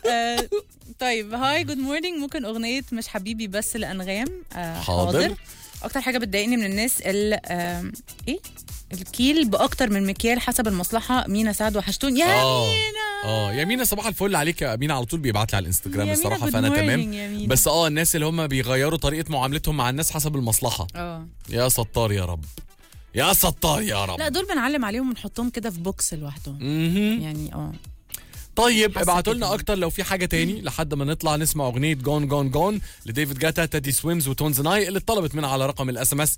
آه، طيب هاي جود مورنينج ممكن اغنيه مش حبيبي بس لانغام آه، حاضر. اكتر حاجه بتضايقني من الناس ال آم، ايه الكيل باكتر من مكيال حسب المصلحه مينا سعد وحشتون يا آه. مينا اه يا مينا صباح الفل عليك يا مينا على طول بيبعت لي على الانستجرام يا مينا الصراحه good فانا morning تمام يا مينا. بس اه الناس اللي هم بيغيروا طريقه معاملتهم مع الناس حسب المصلحه اه يا ستار يا رب يا ستار يا رب لا دول بنعلم عليهم ونحطهم كده في بوكس لوحدهم مهم. يعني اه طيب حاسة ابعتوا كده. لنا اكتر لو في حاجه تاني لحد ما نطلع نسمع اغنيه جون جون جون لديفيد جاتا تادي سويمز وتونز ناي اللي اتطلبت منها على رقم الاس ام اس